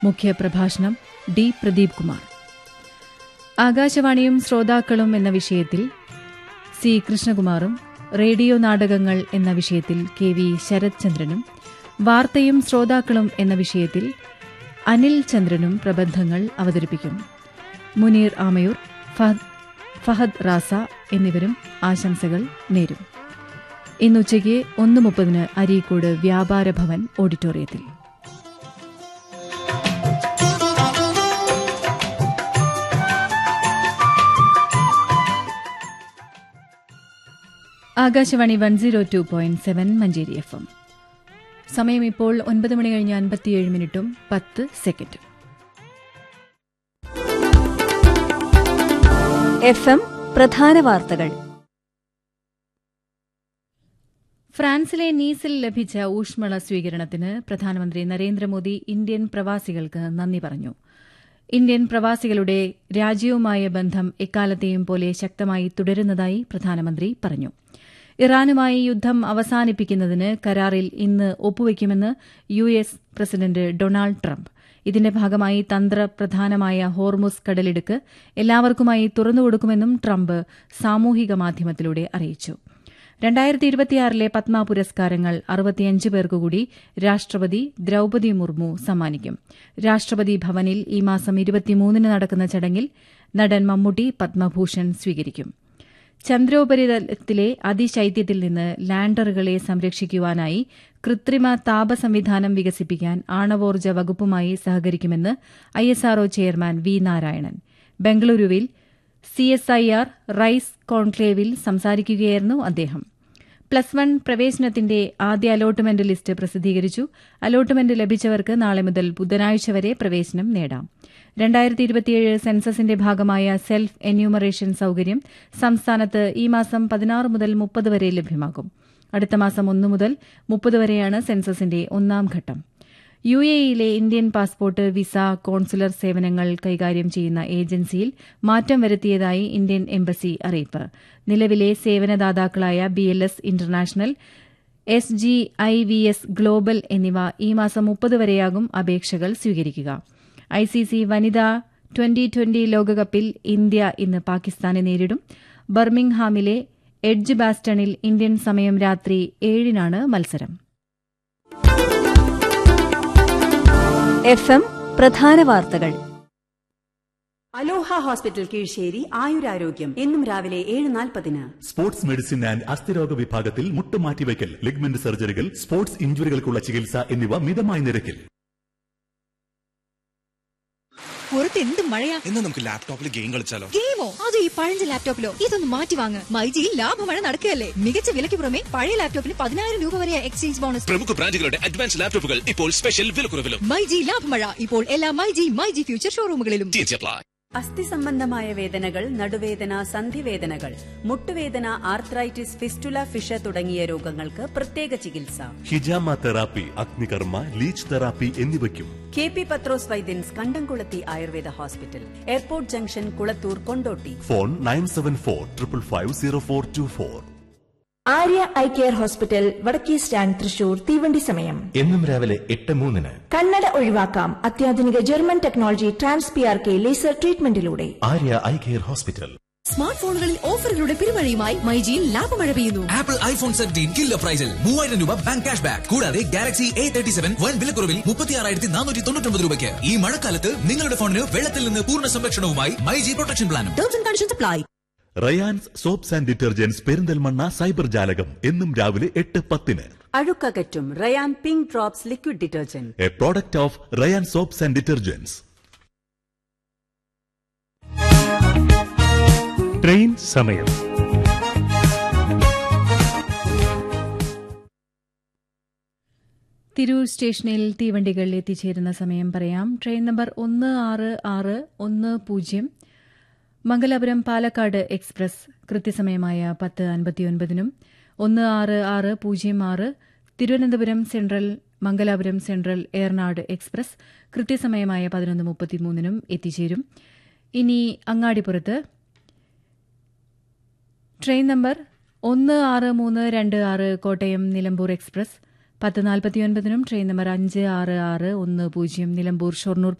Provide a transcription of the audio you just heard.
മുഖ്യപ്രഭാഷണം ഡി പ്രദീപ് കുമാർ ആകാശവാണിയും ശ്രോതാക്കളും എന്ന വിഷയത്തിൽ സി കൃഷ്ണകുമാറും റേഡിയോ നാടകങ്ങൾ എന്ന വിഷയത്തിൽ കെ വി ശരത് ചന്ദ്രനും വാർത്തയും ശ്രോതാക്കളും എന്ന വിഷയത്തിൽ അനിൽ ചന്ദ്രനും പ്രബന്ധങ്ങൾ അവതരിപ്പിക്കും മുനീർ ആമയൂർ ഫഹദ് ഫഹദ് റാസ എന്നിവരും ആശംസകൾ നേരും ഇന്നുച്ചയ്ക്ക് ഒന്ന് മുപ്പതിന് അരീക്കോട് വ്യാപാര ഭവൻ ഓഡിറ്റോറിയത്തിൽ Akashvani one zero two point seven Manjeri F M സമയം ഇപ്പോൾ ഒൻപത് മണി കഴിഞ്ഞ് അൻപത്തിയേഴ് മിനിറ്റും പത്ത് സെക്കൻഡും എഫ് എം പ്രധാന വാർത്തകൾ ഫ്രാൻസിലെ നീസിൽ ലഭിച്ച ഊഷ്മള സ്വീകരണത്തിന് പ്രധാനമന്ത്രി നരേന്ദ്രമോദി ഇന്ത്യൻ പ്രവാസികൾക്ക് നന്ദി പറഞ്ഞു ഇന്ത്യൻ പ്രവാസികളുടെ രാജ്യവുമായ ബന്ധം എക്കാലത്തെയും പോലെ ശക്തമായി തുടരുന്നതായി പ്രധാനമന്ത്രി പറഞ്ഞു ഇറാനുമായി യുദ്ധം അവസാനിപ്പിക്കുന്നതിന് കരാറിൽ ഇന്ന് ഒപ്പുവയ്ക്കുമെന്ന് U S president Donald Trump ഇതിന്റെ ഭാഗമായി തന്ത്രപ്രധാനമായ ഹോർമുസ് കടലിടുക്ക് എല്ലാവർക്കുമായി തുറന്നുകൊടുക്കുമെന്നും ട്രംപ് സാമൂഹിക മാധ്യമത്തിലൂടെ അറിയിച്ചു രണ്ടായിരത്തി ഇരുപത്തിയാറിലെ പത്മ പുരസ്കാരങ്ങൾ അറുപത്തിയഞ്ച് പേർക്കുകൂടി രാഷ്ട്രപതി ദ്രൌപതി മുർമു സമ്മാനിക്കും രാഷ്ട്രപതി ഭവനിൽ ഈ മാസം ഇരുപത്തിമൂന്നിന് നടക്കുന്ന ചടങ്ങിൽ നടൻ മമ്മൂട്ടി പത്മഭൂഷൺ സ്വീകരിക്കും ചന്ദ്രോപരിതലത്തിലെ അതിശൈത്യത്തിൽ നിന്ന് ലാൻഡറുകളെ സംരക്ഷിക്കുവാനായി കൃത്രിമ താപ സംവിധാനം വികസിപ്പിക്കാൻ ആണവോർജ്ജ വകുപ്പുമായി സഹകരിക്കുമെന്ന് ഐഎസ്ആർഒ ചെയർമാൻ വി നാരായണൻ ബംഗളൂരുവിൽ സിഎസ്ഐആർ റൈസ് കോൺക്ലേവിൽ സംസാരിക്കുകയായിരുന്നു അദ്ദേഹം പ്ലസ് വൺ പ്രവേശനത്തിന്റെ ആദ്യ അലോട്ട്മെന്റ് ലിസ്റ്റ് പ്രസിദ്ധീകരിച്ചു അലോട്ട്മെന്റ് ലഭിച്ചവർക്ക് നാളെ മുതൽ ബുധനാഴ്ച വരെ പ്രവേശനം നേടാം രണ്ടായിരത്തി ഇരുപത്തിയേഴ് സെൻസസിന്റെ ഭാഗമായ സെൽഫ് എന്യൂമറേഷൻ സൌകര്യം സംസ്ഥാനത്ത് ഈ മാസം പതിനാറ് മുതൽ മുപ്പത് വരെ ലഭ്യമാകും അടുത്ത മാസം ഒന്നു മുതൽ മുപ്പത് വരെയാണ് സെൻസസിന്റെ ഒന്നാം ഘട്ടം യു എയിലെ ഇന്ത്യൻ പാസ്പോർട്ട് വിസ കോൺസുലർ സേവനങ്ങൾ കൈകാര്യം ചെയ്യുന്ന ഏജൻസിയിൽ മാറ്റം വരുത്തിയതായി ഇന്ത്യൻ എംബസി അറിയിപ്പ് നിലവിലെ സേവനദാതാക്കളായ B L S international S G I V S global എന്നിവ ഈ മാസം മുപ്പത് വരെയാകും അപേക്ഷകൾ സ്വീകരിക്കുക ഐ സി സി വനിതാ ട്വന്റി ട്വന്റി ലോകകപ്പിൽ ഇന്ത്യ ഇന്ന് പാകിസ്ഥാനെ നേരിടും ബർമിംഗ്ഹാമിലെ എഡ്ജ് ബാസ്റ്റണിൽ ഇന്ത്യൻ സമയം രാത്രി ഏഴിനാണ് മത്സരം എഫ് എം പ്രധാന വാർത്തകൾ അലോഹ ഹോസ്പിറ്റൽ കീഴ്ശ്ശേരി ആയുരാരോഗ്യം എന്നും രാവിലെ ഏഴ് നാൽപ്പതിന് സ്പോർട്സ് മെഡിസിൻ ആൻഡ് അസ്ഥിരോഗ വിഭാഗത്തിൽ മുട്ടുമാറ്റിവയ്ക്കൽ ലിഗ്മെന്റ് സർജറികൾ സ്പോർട്സ് ഇഞ്ചുറികൾക്കുള്ള ചികിത്സ എന്നിവ മിതമായ നിരക്കിൽ പുറത്ത് എന്ത് മഴയാ എന്നാ നമുക്ക് ലാപ്ടോപ്പിൽ ഗെയിം കളിച്ചാലോ ഗെയിമോ അത് ഈ പഴഞ്ച ലാപ്ടോപ്പിലോ ഇതൊന്ന് മാറ്റി വാങ്ങ് മൈജിയിൽ ലാഭമഴ നടക്കുകയല്ലേ മികച്ച വിലയ്ക്ക് പുറമെ പഴയ ലാപ്ടോപ്പിന് പതിനായിരം രൂപ വരെ എക്സ്ചേഞ്ച് ബോണസ് പ്രമുഖ ബ്രാൻഡുകളുടെ അഡ്വാൻസ് ലാപ്ടോപ്പുകൾ ഇപ്പോൾ സ്പെഷ്യൽ വിലക്കുറവിലും മൈജി ലാഭമഴ ഇപ്പോൾ എല്ലാ മൈജി മൈജി ഫ്യൂച്ചർ ഷോറൂമുകളിലും TNC apply. അസ്ഥി സംബന്ധമായ വേദനകൾ നടുവേദന സന്ധിവേദനകൾ മുട്ടുവേദന ആർത്രൈറ്റിസ് ഫിസ്റ്റുല ഫിഷ തുടങ്ങിയ രോഗങ്ങൾക്ക് പ്രത്യേക ചികിത്സ ഹിജാമ തെറാപ്പി അഗ്നികർമ്മ ലീച്ച് തെറാപ്പി എന്നിവയ്ക്കും K P Pathros Vaidyans Kandamkulathi ayurveda hospital airport junction Kulathur Kondotty phone nine seven four triple five zero four two four Arya eye care hospital Vadakke stand Thrissur തീവണ്ടി സമയം എന്നും രാവിലെ എട്ട് മൂന്നിന് കണ്ണട ഒഴിവാക്കാം അത്യാധുനിക German technology trans P R K laser ട്രീറ്റ്മെന്റിലൂടെ Arya eye care hospital smart ഫോണുകളിൽ ഓഫറുകളുടെ പെരുമഴയുമായി മൈജിയിൽ ലാഭമഴ പെയ്യുന്നു ആപ്പിൾ ഐഫോൺ സെവൻറ്റീൻ കില്ലർ പ്രൈസിൽ മൂവായിരം രൂപ ബാങ്ക് ക്യാഷ് ബാക്ക് കൂടാതെ ഗാലക്സി എ തേർട്ടി സെവൻ വൻ വിലക്കുറവിൽ മുപ്പത്തിയാറായിരത്തി നാനൂറ്റി തൊണ്ണൂറ്റൊമ്പത് രൂപയ്ക്ക് ഈ മഴക്കാലത്ത് നിങ്ങളുടെ ഫോണിന് വെള്ളത്തിൽ നിന്ന് പൂർണ്ണ സംരക്ഷണവുമായി മൈജി പ്രൊട്ടക്ഷൻ പ്ലാനും terms and conditions apply Rayans soaps and detergents Perinthalmanna cyber ജാലകം എന്നും രാവിലെ എട്ട് പത്തിന് അഴുക്കകറ്റും Rayan pink drops liquid detergent a product of Rayan soaps and detergents train സമയം തിരൂർ സ്റ്റേഷനിൽ തീവണ്ടികൾ എത്തിച്ചേരുന്ന സമയം പറയാം ട്രെയിൻ നമ്പർ ഒന്ന് ആറ് ആറ് ഒന്ന് പൂജ്യം മംഗലാപുരം പാലക്കാട് എക്സ്പ്രസ് കൃത്യസമയമായ പത്ത് അൻപത്തിയൊൻപതിനും ഒന്ന് ആറ് ആറ് പൂജ്യം ആറ് Thiruvananthapuram central Mangalapuram central Ernad express കൃത്യസമയമായ പതിനൊന്ന് മുപ്പത്തിമൂന്നിനും എത്തിച്ചേരും ഇനി അങ്ങാടിപ്പുറത്ത് ട്രെയിൻ നമ്പർ ഒന്ന് ആറ് മൂന്ന് രണ്ട് ആറ് കോട്ടയം നിലമ്പൂർ എക്സ്പ്രസ് പത്ത് നാൽപ്പത്തിയൊൻപതിനും ട്രെയിൻ നമ്പർ അഞ്ച് ആറ് ആറ് ഒന്ന് പൂജ്യം നിലമ്പൂർ ഷൊർണൂർ